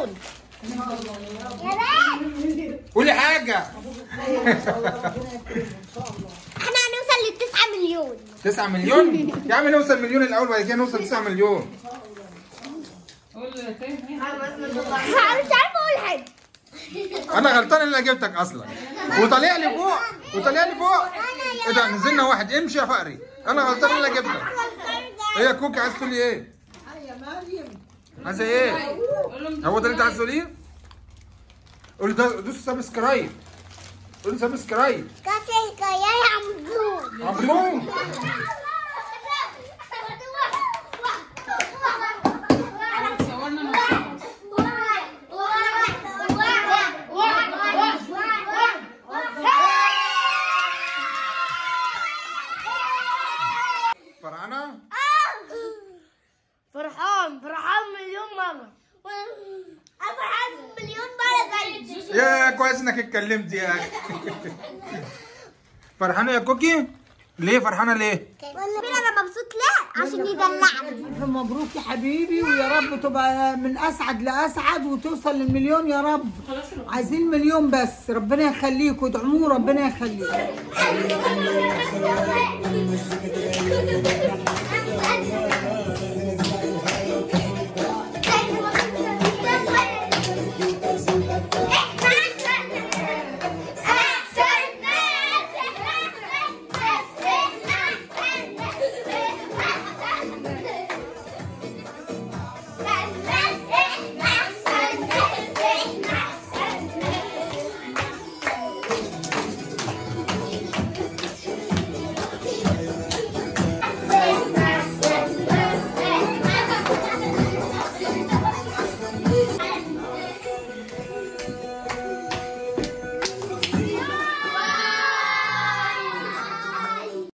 مليون قولي حاجه احنا هنوصل للتسعة مليون 9 مليون يا عم نوصل مليون الاول بعد كده نوصل 9 مليون قول تاني انا مش عارفه اقول حاجه انا غلطان اللي جبتك اصلا وطالع لي فوق وطالع لي فوق ايه ده نزلنا واحد امشي يا فقري انا غلطان اللي جبتك ايه يا كوكي عايز تقولي ايه يا مريم عايزه ايه قول لهم هو ده اللي انت عايز تقوليه قول ده دوس سبسكرايب قول سبسكرايب كاسي كيا عمدون مبروك صورنا نص فرحانه فرحان فرحان مليون مرة أنا فرحان مليون مرة زي يا كويس انك اتكلمت يا اخي فرحانه يا كوكي ليه فرحانه ليه فين أنا مبسوط لا عشان يدلعني ألف مبروك يا حبيبي ويا رب تبقى من اسعد لاسعد وتوصل للمليون يا رب عايزين مليون بس ربنا يخليك وادعموه ربنا يخليك